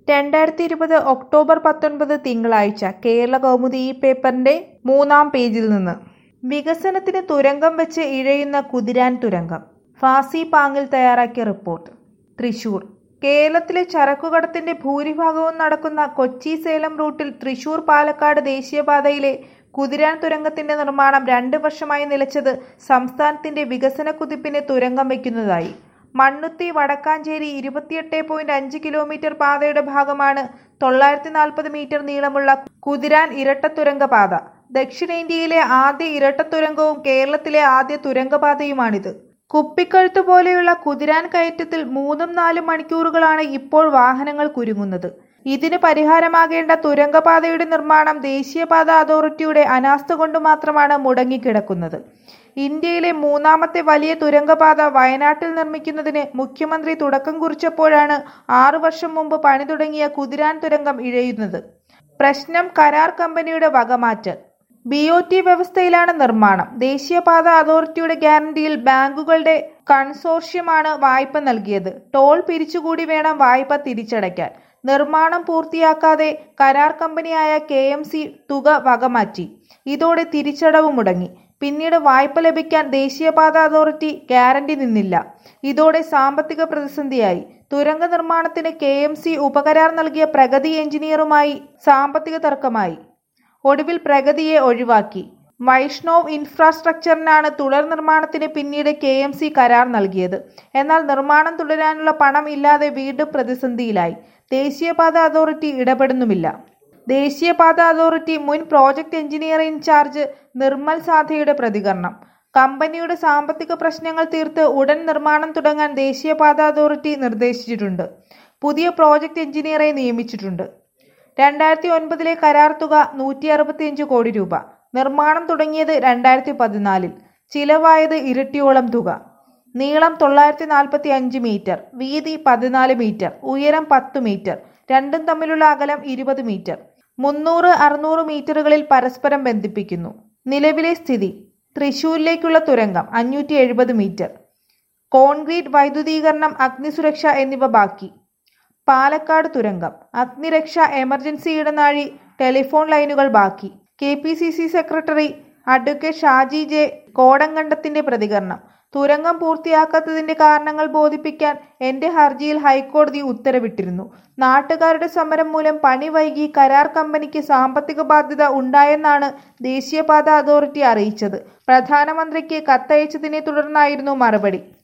രണ്ടായിരത്തി ഇരുപത് ഒക്ടോബർ പത്തൊൻപത് തിങ്കളാഴ്ച കേരള കൗമുദി ഈ പേപ്പറിന്റെ മൂന്നാം പേജിൽ നിന്ന് വികസനത്തിന് തുരങ്കം വെച്ച് ഇഴയുന്ന കുതിരാൻ തുരങ്കം ഫാസി പാങ്ങിൽ തയ്യാറാക്കിയ റിപ്പോർട്ട് തൃശൂർ കേരളത്തിലെ ചരക്കുകടത്തിന്റെ ഭൂരിഭാഗവും നടക്കുന്ന കൊച്ചി സേലം റൂട്ടിൽ തൃശൂർ പാലക്കാട് ദേശീയപാതയിലെ കുതിരാൻ തുരങ്കത്തിന്റെ നിർമ്മാണം രണ്ട് വർഷമായി നിലച്ചത് സംസ്ഥാനത്തിന്റെ വികസന കുതിപ്പിന് തുരങ്കം വയ്ക്കുന്നതായി മണ്ണുത്തി വടക്കാഞ്ചേരി ഇരുപത്തിയെട്ട് പോയിന്റ് അഞ്ച് കിലോമീറ്റർ പാതയുടെ ഭാഗമാണ് തൊള്ളായിരത്തി നാൽപ്പത് മീറ്റർ നീളമുള്ള കുതിരാൻ ഇരട്ടത്തുരങ്ക പാത ദക്ഷിണേന്ത്യയിലെ ആദ്യ ഇരട്ടത്തുരങ്കവും കേരളത്തിലെ ആദ്യ തുരങ്കപാതയുമാണിത് കുപ്പിക്കഴുത്ത് പോലെയുള്ള കുതിരാൻ കയറ്റത്തിൽ മൂന്നും നാലും മണിക്കൂറുകളാണ് ഇപ്പോൾ വാഹനങ്ങൾ കുരുങ്ങുന്നത് ഇതിന് പരിഹാരമാകേണ്ട തുരങ്കപാതയുടെ നിർമ്മാണം ദേശീയപാത അതോറിറ്റിയുടെ അനാസ്ഥ കൊണ്ട് മാത്രമാണ് മുടങ്ങിക്കിടക്കുന്നത് ഇന്ത്യയിലെ മൂന്നാമത്തെ വലിയ തുരങ്കപാത വയനാട്ടിൽ നിർമ്മിക്കുന്നതിന് മുഖ്യമന്ത്രി തുടക്കം കുറിച്ചപ്പോഴാണ് ആറു വർഷം മുമ്പ് പണി തുടങ്ങിയ കുതിരാൻ തുരങ്കം ഇഴയുന്നത് പ്രശ്നം കരാർ കമ്പനിയുടെ വകമാറ്റൽ ബി ഒ ടി വ്യവസ്ഥയിലാണ് നിർമ്മാണം ദേശീയപാത അതോറിറ്റിയുടെ ഗ്യാരണ്ടിയിൽ ബാങ്കുകളുടെ കൺസോർഷ്യമാണ് വായ്പ നൽകിയത് ടോൾ പിരിച്ചുകൂടി വേണം വായ്പ തിരിച്ചടയ്ക്കാൻ നിർമ്മാണം പൂർത്തിയാക്കാതെ കരാർ കമ്പനിയായ കെ എം സി തുക വകമാറ്റി ഇതോടെ തിരിച്ചടവ് മുടങ്ങി പിന്നീട് വായ്പ ലഭിക്കാൻ ദേശീയപാത അതോറിറ്റി ഗ്യാരണ്ടി നിന്നില്ല ഇതോടെ സാമ്പത്തിക പ്രതിസന്ധിയായി തുരങ്ക നിർമ്മാണത്തിന് കെ എം സി ഉപകരാർ നൽകിയ പ്രഗതി എഞ്ചിനീയറുമായി സാമ്പത്തിക തർക്കമായി ഒടുവിൽ പ്രഗതിയെ ഒഴിവാക്കി വൈഷ്ണവ് ഇൻഫ്രാസ്ട്രക്ചറിനാണ് തുടർ നിർമ്മാണത്തിന് പിന്നീട് കെ എം സി കരാർ നൽകിയത് എന്നാൽ നിർമ്മാണം തുടരാനുള്ള പണം ഇല്ലാതെ വീണ്ടും പ്രതിസന്ധിയിലായി ദേശീയപാത അതോറിറ്റി ഇടപെടുന്നുമില്ല ദേശീയപാത അതോറിറ്റി മുൻ പ്രോജക്ട് എഞ്ചിനീയർ ഇൻചാർജ് നിർമ്മൽ സാധയുടെ പ്രതികരണം കമ്പനിയുടെ സാമ്പത്തിക പ്രശ്നങ്ങൾ തീർത്ത് ഉടൻ നിർമ്മാണം തുടങ്ങാൻ ദേശീയപാത അതോറിറ്റി നിർദ്ദേശിച്ചിട്ടുണ്ട് പുതിയ പ്രോജക്ട് എഞ്ചിനീയറെ നിയമിച്ചിട്ടുണ്ട് രണ്ടായിരത്തി ഒൻപതിലെ കരാർ തുക നൂറ്റി അറുപത്തിയഞ്ച് കോടി രൂപ നിർമ്മാണം തുടങ്ങിയത് രണ്ടായിരത്തി പതിനാലിൽ ചിലവായത് ഇരട്ടിയോളം തുക നീളം തൊള്ളായിരത്തി നാൽപ്പത്തി അഞ്ച് മീറ്റർ വീതി പതിനാല് മീറ്റർ ഉയരം പത്ത് മീറ്റർ രണ്ടും തമ്മിലുള്ള അകലം ഇരുപത് മീറ്റർ മുന്നൂറ് അറുന്നൂറ് മീറ്ററുകളിൽ പരസ്പരം ബന്ധിപ്പിക്കുന്നു നിലവിലെ സ്ഥിതി തൃശൂരിലേക്കുള്ള തുരങ്കം അഞ്ഞൂറ്റി എഴുപത് മീറ്റർ കോൺക്രീറ്റ് വൈദ്യുതീകരണം അഗ്നിസുരക്ഷ എന്നിവ ബാക്കി പാലക്കാട് തുരങ്കം അഗ്നിരക്ഷ എമർജൻസി ഇടനാഴി ടെലിഫോൺ ലൈനുകൾ ബാക്കി K P C C secretary advocate Shaji J കോടങ്കണ്ടത്തിന്റെ പ്രതികരണം തുരങ്കം പൂർത്തിയാക്കാത്തതിന്റെ കാരണങ്ങൾ ബോധിപ്പിക്കാൻ എന്റെ ഹർജിയിൽ ഹൈക്കോടതി ഉത്തരവിട്ടിരുന്നു നാട്ടുകാരുടെ സമരം മൂലം പണി വൈകി കരാർ കമ്പനിക്ക് സാമ്പത്തിക ബാധ്യത ഉണ്ടായെന്നാണ് ദേശീയപാത അതോറിറ്റി അറിയിച്ചത് പ്രധാനമന്ത്രിക്ക് കത്തയച്ചതിനെ തുടർന്നായിരുന്നു മറുപടി